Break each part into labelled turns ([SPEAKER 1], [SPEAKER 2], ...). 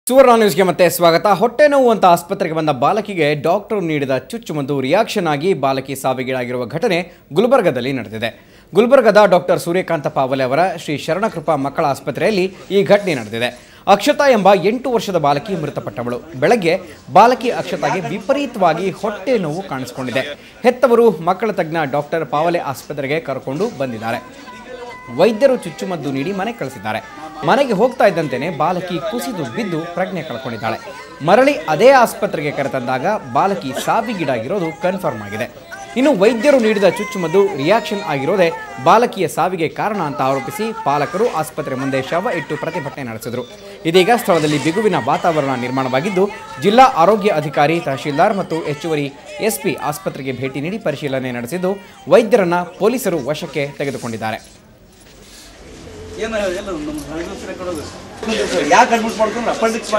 [SPEAKER 1] ಸುವರ್ಣ ನ್ಯೂಸ್ಗೆ ಮತ್ತೆ ಸ್ವಾಗತ ಹೊಟ್ಟೆ ನೋವು ಅಂತ ಆಸ್ಪತ್ರೆಗೆ ಬಂದ ಬಾಲಕಿಗೆ ಡಾಕ್ಟರ್ ನೀಡಿದ ಚುಚ್ಚುಮದ್ದು ರಿಯಾಕ್ಷನ್ ಆಗಿ ಬಾಲಕಿ ಸಾವಿಗೀಡಾಗಿರುವ ಘಟನೆ ಗುಲ್ಬರ್ಗದಲ್ಲಿ ನಡೆದಿದೆ ಗುಲ್ಬರ್ಗದ ಡಾಕ್ಟರ್ ಸೂರ್ಯಕಾಂತ ಪಾವಲೆ ಅವರ ಶ್ರೀ ಶರಣಕೃಪಾ ಮಕ್ಕಳ ಆಸ್ಪತ್ರೆಯಲ್ಲಿ ಈ ಘಟನೆ ನಡೆದಿದೆ ಅಕ್ಷತಾ ಎಂಬ ಎಂಟು ವರ್ಷದ ಬಾಲಕಿ ಮೃತಪಟ್ಟವಳು ಬೆಳಗ್ಗೆ ಬಾಲಕಿ ಅಕ್ಷತಾಗೆ ವಿಪರೀತವಾಗಿ ಹೊಟ್ಟೆ ನೋವು ಕಾಣಿಸಿಕೊಂಡಿದೆ ಹೆತ್ತವರು ಮಕ್ಕಳ ತಜ್ಞ ಡಾಕ್ಟರ್ ಪಾವಲೆ ಆಸ್ಪತ್ರೆಗೆ ಕರ್ಕೊಂಡು ಬಂದಿದ್ದಾರೆ ವೈದ್ಯರು ಚುಚ್ಚುಮದ್ದು ನೀಡಿ ಮನೆ ಕಳಿಸಿದ್ದಾರೆ ಮನೆಗೆ ಹೋಗ್ತಾ ಇದ್ದಂತೆಯೇ ಬಾಲಕಿ ಕುಸಿದು ಬಿದ್ದು ಪ್ರಜ್ಞೆ ಕಳ್ಕೊಂಡಿದ್ದಾಳೆ ಮರಳಿ ಅದೇ ಆಸ್ಪತ್ರೆಗೆ ಕರೆತಂದಾಗ ಬಾಲಕಿ ಸಾವಿಗೀಡಾಗಿರೋದು ಕನ್ಫರ್ಮ್ ಆಗಿದೆ ಇನ್ನು ವೈದ್ಯರು ನೀಡಿದ ಚುಚ್ಚುಮದ್ದು ರಿಯಾಕ್ಷನ್ ಆಗಿರೋದೇ ಬಾಲಕಿಯ ಸಾವಿಗೆ ಕಾರಣ ಅಂತ ಆರೋಪಿಸಿ ಪಾಲಕರು ಆಸ್ಪತ್ರೆ ಮುಂದೆ ಶವ ಇಟ್ಟು ಪ್ರತಿಭಟನೆ ನಡೆಸಿದರು ಇದೀಗ ಸ್ಥಳದಲ್ಲಿ ಬಿಗುವಿನ ವಾತಾವರಣ ನಿರ್ಮಾಣವಾಗಿದ್ದು ಜಿಲ್ಲಾ ಆರೋಗ್ಯ ಅಧಿಕಾರಿ ತಹಶೀಲ್ದಾರ್ ಮತ್ತು ಹೆಚ್ಚುವರಿ ಎಸ್ಪಿ ಆಸ್ಪತ್ರೆಗೆ ಭೇಟಿ ನೀಡಿ ಪರಿಶೀಲನೆ ನಡೆಸಿದ್ದು ವೈದ್ಯರನ್ನ ಪೊಲೀಸರು ವಶಕ್ಕೆ ತೆಗೆದುಕೊಂಡಿದ್ದಾರೆ
[SPEAKER 2] ಏನು ಎಲ್ಲ ನಮ್ಮ ಹಣದ ಕೊಡೋದು ಯಾಕೆ ಅಡ್ಮಿಟ್ ಮಾಡ್ಕೊಂಡ್ರೆ ಅಪೆಂಡಿಕ್ಸ್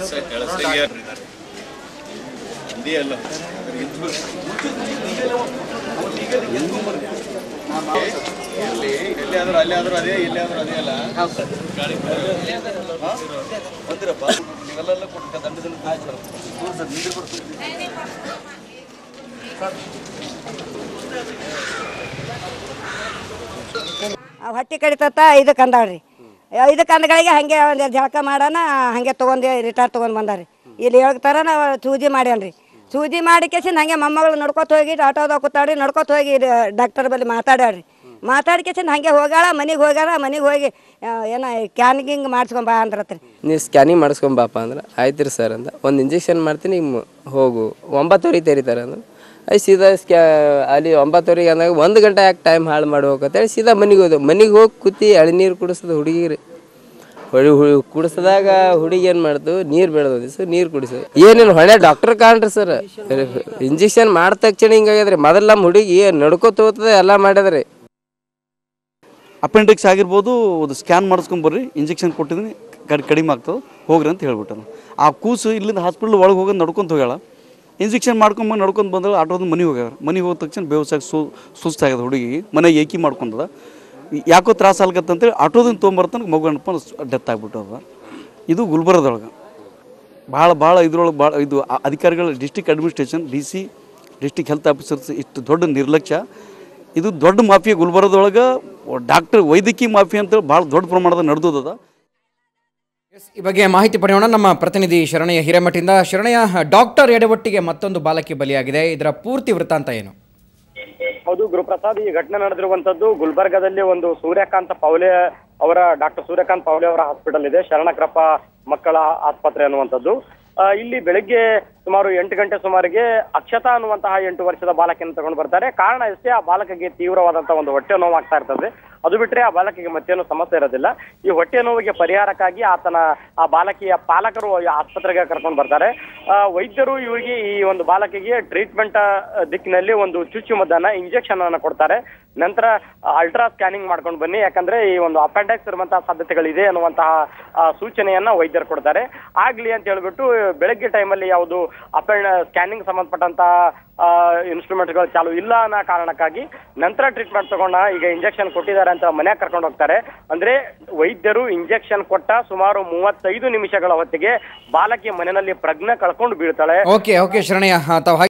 [SPEAKER 3] ಎಲ್ಲಿಯಾದ್ರೂ ಅಲ್ಲಿ ಆದ್ರೂ ಅದೇ ಇಲ್ಲಿ ಆದ್ರೂ ಅದೇ ಅಲ್ಲ
[SPEAKER 2] ಬಂದಿರಪ್ಪ ನೀವೆಲ್ಲ ಕೊಟ್ಟು ದಂಡದಿಂದ ಸರ್ ನಿಂದಿರ್ ಕೊಡ್ತೀವಿ
[SPEAKER 4] ಆ ಹೊಟ್ಟೆ ಕಡಿತತ್ತ ಇದಕ್ಕೆ ಅಂದಾಳ್ರಿ ಇದಕ್ಕೆ ಅಂದಗಳಿಗೆ ಹಾಗೆ ಒಂದು ಜಳಕ ಮಾಡೋಣ ಹಾಗೆ ತೊಗೊಂಡು ರಿಟೈರ್ ತೊಗೊಂಡು ಬಂದಾರಿ ಇಲ್ಲಿ ಹೇಳ್ತಾರ ನಾವು ಸೂಜಿ ಮಾಡ್ಯಾನ್ರಿ ಸೂಜಿ ಮಾಡಿ ಕೇಸಿಂದ ಹಾಗೆ ಮೊಮ್ಮಗಳು ನಡ್ಕೊತ ಹೋಗಿ ಆಟೋದಾಗ ಕೂತಾಡ್ರಿ ನಡ್ಕೊತ ಹೋಗಿ ಡಾಕ್ಟರ್ ಬಳಿ ಮಾತಾಡ್ಯಾಡ್ರಿ ಮಾತಾಡಿ ಕೇಸಿಂದ ಹಾಗೆ ಹೋಗಾಳ ಮನೆಗೆ ಹೋಗ್ಯಾರ ಮನೆಗೆ ಹೋಗಿ ಆ, ಏನೋ ಕ್ಯಾನ್ಗಿಂಗ್ ಮಾಡಿಸ್ಕೊಂಬ ಅಂದ್ರತ್ರಿ
[SPEAKER 5] ನೀವು ಸ್ಕ್ಯಾನಿಂಗ್ ಮಾಡಿಸ್ಕೊಂಬಾಪ ಅಂದ್ರೆ ಆಯ್ತು ರೀ ಸರ್ ಅಂತ ಒಂದು ಇಂಜೆಕ್ಷನ್ ಮಾಡ್ತೀನಿ ಮ್- ಹೋಗು ಒಂಬತ್ತುವರೆಗೆ ತೆರಿತಾರೆ ಅಂದ್ರೆ ಅದು ಸೀದಾ ಸ್ಕ್ಯಾ ಅಲ್ಲಿ ಒಂಬತ್ತುವರೆಗೆ ಅಂದಾಗ ಒಂದು ಗಂಟೆ ಯಾಕೆ ಟೈಮ್ ಹಾಳು ಮಾಡಿ ಹೋಗತ್ತೇಳಿ ಸೀದಾ ಮನೆಗೆ ಹೋದ ಮನೆಗೆ ಹೋಗಿ ಕೂತಿ ಎಳ್ನೀರು ಕುಡಿಸೋದು ಹುಡುಗಿರಿ ಹೊಡಿ ಹುಡಿ ಕುಡಿಸಿದಾಗ ಹುಡುಗಿ ಏನು ಮಾಡ್ತು ನೀರು ಬೆಳೆದೋದಿ ಸರ್ ನೀರು ಕುಡಿಸೋದು ಏನೇನು ಹೊಣೆ ಡಾಕ್ಟರ್ ಕಾಣ್ರಿ ಸರ್ ಇಂಜೆಕ್ಷನ್ ಮಾಡಿದ ತಕ್ಷಣ ಹಿಂಗಾಗ್ಯದ್ರಿ ಮೊದಲು ನಮ್ಮ ಹುಡುಗಿ ನಡ್ಕೋತ ಹೋಗ್ತದೆ ಎಲ್ಲ ಮಾಡ್ಯದ್ರಿ
[SPEAKER 2] ಅಪೆಂಡಿಕ್ಸ್ ಆಗಿರ್ಬೋದು ಅದು ಸ್ಕ್ಯಾನ್ ಮಾಡಿಸ್ಕೊಂಬರ್ರಿ ಇಂಜೆಕ್ಷನ್ ಕೊಟ್ಟಿದ್ದೀನಿ ಕಡಿ ಕಡಿಮೆ ಆಗ್ತದೆ ಹೋಗ್ರಿ ಅಂತ ಹೇಳ್ಬಿಟ್ಟನು ಆ ಕೂಸು ಇಲ್ಲಿಂದ ಹಾಸ್ಪಿಟ್ಲ್ ಒಳಗೆ ಹೋಗೋದು ನಡ್ಕೊಂತ ಹೋಗ್ಯಾಳ ಇಂಜೆಕ್ಷನ್ ಮಾಡ್ಕೊಂಬಂದು ನಡ್ಕೊಂತ ಬಂದ್ರೆ ಆಟೋದ ಮನೆಗೆ ಹೋಗ್ಯಾರ ಮನೆಗೆ ಹೋದ ತಕ್ಷಣ ಬೇವಸಾಗಿ ಸು ಸುಸ್ತಾಗ್ಯದ ಹುಡುಗಿಗೆ ಮನೆಗೆ ಏಕಿ ಮಾಡ್ಕೊಂಡದ ಯಾಕೋ ತ್ರಾಸ ಆಗ್ಲತ್ತಂತೇಳಿ ಆಟೋದಿಂದ ತೊಗೊಂಬರ್ತಾನೆ ಮಗುವಣ್ಣಪ್ಪ ಡೆತ್ ಆಗ್ಬಿಟ್ಟದ ಇದು ಗುಲ್ಬರ್ಗದೊಳಗೆ ಭಾಳ ಭಾಳ ಇದ್ರೊಳಗೆ ಭಾಳ ಇದು ಅ- ಅಧಿಕಾರಿಗಳ district administration D C district health officers ಇಷ್ಟು ದೊಡ್ಡ ನಿರ್ಲಕ್ಷ್ಯ ಇದು ದೊಡ್ಡ ಮಾಫಿಯಾ ಗುಲ್ಬರ್ಗದೊಳಗೆ ಡಾಕ್ಟರ್ ವೈದ್ಯಕೀಯ ಮಾಫಿಯಾ ಅಂತ ಭಾಳ ದೊಡ್ಡ ಪ್ರಮಾಣದ ನಡೆದದ
[SPEAKER 1] ಈ ಬಗ್ಗೆ ಮಾಹಿತಿ ಪಡೆಯೋಣ ನಮ್ಮ ಪ್ರತಿನಿಧಿ ಶರಣಯ್ಯ ಹಿರೇಮಠಿಂದ ಶರಣಯ್ಯ ಡಾಕ್ಟರ್ ಎಡವಟ್ಟಿಗೆ ಮತ್ತೊಂದು ಬಾಲಕಿ ಬಲಿಯಾಗಿದೆ ಇದರ ಪೂರ್ತಿ ವೃತ್ತಾಂತ ಏನು
[SPEAKER 6] ಹೌದು ಗುರುಪ್ರಸಾದ್ ಈ ಘಟನೆ ನಡೆದಿರುವಂತದ್ದು ಗುಲ್ಬರ್ಗದಲ್ಲಿ ಒಂದು ಸೂರ್ಯಕಾಂತ ಪೌಲೆ ಅವರ ಡಾಕ್ಟರ್ ಸೂರ್ಯಕಾಂತ್ ಪೌಲೆ ಅವರ ಹಾಸ್ಪಿಟಲ್ ಇದೆ ಶರಣಕ್ರಪ್ಪ ಮಕ್ಕಳ ಆಸ್ಪತ್ರೆ ಅನ್ನುವಂಥದ್ದು ಆ, ಇಲ್ಲಿ ಬೆಳಿಗ್ಗೆ ಸುಮಾರು ಎಂಟು ಗಂಟೆ ಸುಮಾರಿಗೆ ಅಕ್ಷತಾ ಅನ್ನುವಂತಹ ಎಂಟು ವರ್ಷದ ಬಾಲಕಿಯನ್ನು ತಗೊಂಡು ಬರ್ತಾರೆ ಕಾರಣ ಇಷ್ಟೇ ಆ ಬಾಲಕಿಗೆ ತೀವ್ರವಾದಂತಹ ಒಂದು ಹೊಟ್ಟೆ ನೋವು ಆಗ್ತಾ ಇರ್ತದೆ ಅದು ಬಿಟ್ರೆ ಆ ಬಾಲಕಿಗೆ ಮತ್ತೇನು ಸಮಸ್ಯೆ ಇರೋದಿಲ್ಲ ಈ ಹೊಟ್ಟೆ ನೋವಿಗೆ ಪರಿಹಾರಕ್ಕಾಗಿ ಆತನ ಆ ಬಾಲಕಿಯ ಪಾಲಕರು ಈ ಆಸ್ಪತ್ರೆಗೆ ಕರ್ಕೊಂಡು ಬರ್ತಾರೆ ಆ, ವೈದ್ಯರು ಇವರಿಗೆ ಈ ಒಂದು ಬಾಲಕಿಗೆ ಟ್ರೀಟ್ಮೆಂಟ್ ದಿಕ್ಕಿನಲ್ಲಿ ಒಂದು ಚುಚ್ಚುಮದ್ದನ್ನ ಇಂಜೆಕ್ಷನ್ ಅನ್ನ ಕೊಡ್ತಾರೆ ನಂತರ ಅಲ್ಟ್ರಾ ಸ್ಕ್ಯಾನಿಂಗ್ ಮಾಡ್ಕೊಂಡು ಬನ್ನಿ ಯಾಕಂದ್ರೆ ಈ ಒಂದು ಅಪೆಂಡೆಕ್ಸ್ ಇರುವಂತಹ ಸಾಧ್ಯತೆಗಳಿದೆ ಅನ್ನುವಂತಹ ಆ, ಸೂಚನೆಯನ್ನ ವೈದ್ಯರು ಕೊಡ್ತಾರೆ ಆಗ್ಲಿ ಅಂತ ಹೇಳ್ಬಿಟ್ಟು ಬೆಳಗ್ಗೆ ಟೈಮಲ್ಲಿ ಯಾವುದು ಅಪೆಂಡ್ ಸ್ಕ್ಯಾನಿಂಗ್ ಸಂಬಂಧಪಟ್ಟಂತಹ ಇನ್ಸ್ಟ್ರೂಮೆಂಟ್ಗಳು ಚಾಲು ಇಲ್ಲ ಅನ್ನೋ ಕಾರಣಕ್ಕಾಗಿ ನಂತರ ಟ್ರೀಟ್ಮೆಂಟ್ ತಗೊಂಡ ಈಗ ಇಂಜೆಕ್ಷನ್ ಕೊಟ್ಟಿದ್ದಾರೆ ಅಂತ ಮನೆಗೆ ಕರ್ಕೊಂಡು ಹೋಗ್ತಾರೆ ಅಂದ್ರೆ ವೈದ್ಯರು ಇಂಜೆಕ್ಷನ್ ಕೊಟ್ಟ ಸುಮಾರು ಮೂವತ್ತೈದು ನಿಮಿಷಗಳ ಹೊತ್ತಿಗೆ ಬಾಲಕಿ ಮನೆಯಲ್ಲಿ ಪ್ರಜ್ಞೆ ಕಳ್ಕೊಂಡು ಬೀಳ್ತಾಳೆ
[SPEAKER 1] ಓಕೆ ಓಕೆ ಶರಣಯ್ಯ ತಾವು